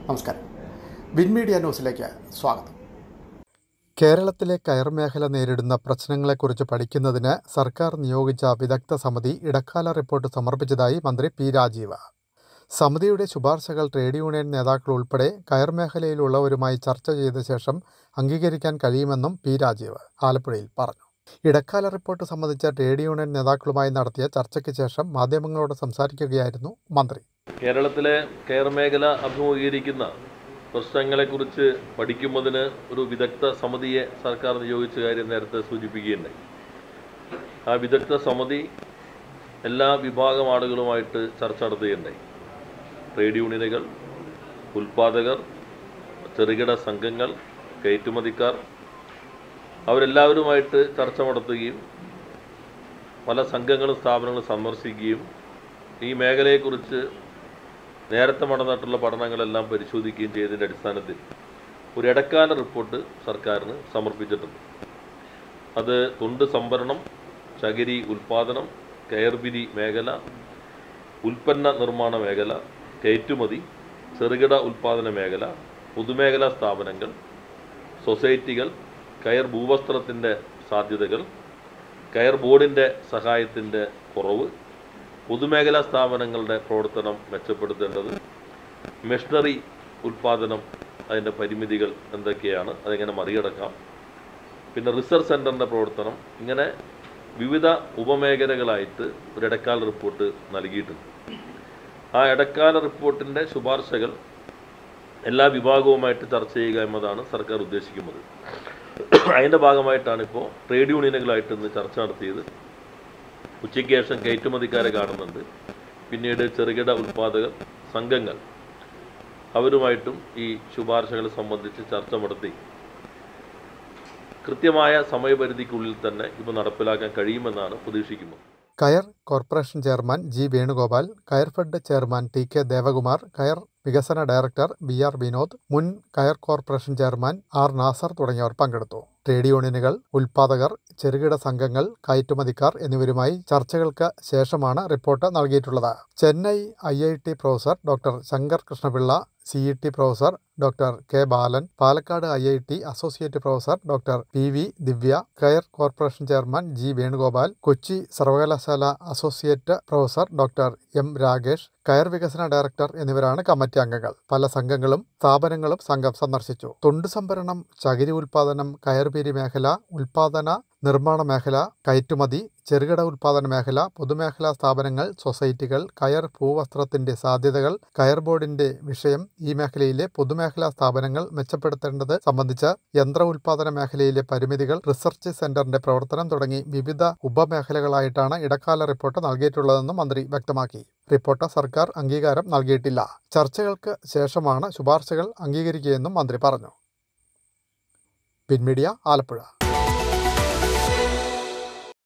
നമസ്കാരം win media ന്യൂസിലേക്ക് സ്വാഗതം കേരളത്തിലെ കയർ മേഖല നേരിടുന്ന പ്രശ്നങ്ങളെക്കുറിച്ച് പഠിക്കുന്നതിന് സർക്കാർ നിയോഗിച്ച വിദഗ്ധ സമിതി ഇടക്കാല റിപ്പോർട്ട് സമർപ്പിച്ചതായി മന്ത്രി പി രാജീവ് സമിതിയുടെ ശുപാർശകൾ ട്രേഡ് യൂണിയൻ നേതാക്കൾ ഉൾപ്പെടെ കയർ മേഖലയിലുള്ളവരുമായി ചർച്ച ചെയ്ത ശേഷം അംഗീകരിക്കാൻ കഴിയുമെന്നും പി രാജീവ് ആലപ്പുഴയിൽ പറഞ്ഞു ഇടക്കാല റിപ്പോർട്ട് സംബന്ധിച്ച ട്രേഡ് യൂണിയൻ നേതാക്കളുമായി നടത്തിയ ചർച്ചയ്ക്ക് ശേഷം മാധ്യമങ്ങളോട് സംസാരിക്കുകയായിരുന്നു മന്ത്രി കേരളത്തിലെ കെയർ മേഖല അഭിമുഖീകരിക്കുന്ന പ്രശ്നങ്ങളെക്കുറിച്ച് പഠിക്കുന്നതിന് ഒരു വിദഗ്ധ സമിതിയെ സർക്കാർ നിയോഗിച്ച കാര്യം നേരത്തെ സൂചിപ്പിക്കുകയുണ്ടായി ആ വിദഗ്ധ സമിതി എല്ലാ വിഭാഗം ആളുകളുമായിട്ട് ചർച്ച നടത്തുകയുണ്ടായി ട്രേഡ് യൂണിയനുകൾ ഉൽപ്പാദകർ ചെറുകിട സംഘങ്ങൾ കയറ്റുമതിക്കാർ അവരെല്ലാവരുമായിട്ട് ചർച്ച നടത്തുകയും പല സംഘങ്ങളും സ്ഥാപനങ്ങളും സന്ദർശിക്കുകയും ഈ മേഖലയെക്കുറിച്ച് നേരത്തെ നടന്നിട്ടുള്ള പഠനങ്ങളെല്ലാം പരിശോധിക്കുകയും ചെയ്തതിൻ്റെ അടിസ്ഥാനത്തിൽ ഒരു ഇടക്കാല റിപ്പോർട്ട് സർക്കാരിന് സമർപ്പിച്ചിട്ടുണ്ട് അത് തൊണ്ട് സംഭരണം ചകിരി ഉൽപ്പാദനം കയർപിരി മേഖല ഉൽപ്പന്ന നിർമ്മാണ മേഖല കയറ്റുമതി ചെറുകിട ഉൽപ്പാദന മേഖല പൊതുമേഖലാ സ്ഥാപനങ്ങൾ സൊസൈറ്റികൾ കയർ ഭൂവസ്ത്രത്തിൻ്റെ സാധ്യതകൾ കയർ ബോർഡിൻ്റെ സഹായത്തിൻ്റെ കുറവ് പൊതുമേഖലാ സ്ഥാപനങ്ങളുടെ പ്രവർത്തനം മെച്ചപ്പെടുത്തേണ്ടത് മെഷീനറി ഉൽപ്പാദനം അതിൻ്റെ പരിമിതികൾ എന്തൊക്കെയാണ് അതെങ്ങനെ മറികടക്കാം പിന്നെ റിസർച്ച് സെൻറ്ററിൻ്റെ പ്രവർത്തനം ഇങ്ങനെ വിവിധ ഉപമേഖലകളായിട്ട് ഒരു ഇടക്കാല റിപ്പോർട്ട് നൽകിയിട്ടുണ്ട് ആ ഇടക്കാല റിപ്പോർട്ടിൻ്റെ ശുപാർശകൾ എല്ലാ വിഭാഗവുമായിട്ട് ചർച്ച ചെയ്യുക എന്നതാണ് സർക്കാർ ഉദ്ദേശിക്കുന്നത് അതിൻ്റെ ഭാഗമായിട്ടാണ് ഇപ്പോൾ ട്രേഡ് യൂണിയനുകളായിട്ട് ഇന്ന് ചർച്ച നടത്തിയത് ഉച്ചയ്ക്ക് ശേഷം കയറ്റുമതിക്കാരെ കാണുന്നുണ്ട് പിന്നീട് ചെറുകിട ഉൽപ്പാദകർ സംഘങ്ങൾ അവരുമായിട്ടും ഈ ശുപാർശകൾ സംബന്ധിച്ച് ചർച്ച നടത്തി കൃത്യമായ സമയപരിധിക്കുള്ളിൽ തന്നെ ഇത് നടപ്പിലാക്കാൻ കഴിയുമെന്നാണ് പ്രതീക്ഷിക്കുന്നത് കയർ corporation chairman G Venugopal Coirfed chairman T K Devakumar കയർ വികസന ഡയറക്ടർ ബി ആർ വിനോദ് മുൻ കയർ കോർപ്പറേഷൻ ചെയർമാൻ ആർ നാസർ തുടങ്ങിയവർ പങ്കെടുത്തു ട്രേഡ് യൂണിയനുകൾ ഉൽപ്പാദകർ ചെറുകിട സംഘങ്ങൾ കയറ്റുമതിക്കാർ എന്നിവരുമായി ചർച്ചകൾക്ക് ശേഷമാണ് റിപ്പോർട്ട് നൽകിയിട്ടുള്ളത് Chennai I I T professor doctor Shankar Krishnapillai C E T professor doctor K Balan Palakkad I I T associate professor doctor P V Divya കയർ corporation chairman G Venugopal Kochi സർവകലാശാല associate professor doctor M Ragesh കയർ വികസന ഡയറക്ടർ എന്നിവരാണ് കമ്മിറ്റി അംഗങ്ങൾ പല സംഘങ്ങളും സ്ഥാപനങ്ങളും സംഘം സന്ദർശിച്ചു തൊണ്ട് സംഭരണം ചകിരി ഉൽപാദനം കയർപീരി മേഖല ഉൽപാദന നിർമ്മാണ മേഖല കയറ്റുമതി ചെറുകിട ഉൽപാദന മേഖല പൊതുമേഖലാ സ്ഥാപനങ്ങൾ സൊസൈറ്റികൾ കയർ ഭൂവസ്ത്രത്തിന്റെ സാധ്യതകൾ കയർ ബോർഡിന്റെ വിഷയം ഈ മേഖലയിലെ പൊതുമേഖലാ സ്ഥാപനങ്ങൾ മെച്ചപ്പെടുത്തേണ്ടത് സംബന്ധിച്ച് യന്ത്ര ഉൽപാദന മേഖലയിലെ പരിമിതികൾ റിസർച്ച് സെന്ററിന്റെ പ്രവർത്തനം തുടങ്ങി വിവിധ ഉപമേഖലകളായിട്ടാണ് ഇടക്കാല റിപ്പോർട്ട് നൽകിയിട്ടുള്ളതെന്നും മന്ത്രി വ്യക്തമാക്കി റിപ്പോർട്ട് സർക്കാർ അംഗീകാരം നൽകിയിട്ടില്ല ചർച്ചകൾക്ക് ശേഷമാണ് ശുപാർശകൾ അംഗീകരിക്കുകയെന്നും മന്ത്രി പറഞ്ഞു പിൻമീഡിയ ആലപ്പുഴ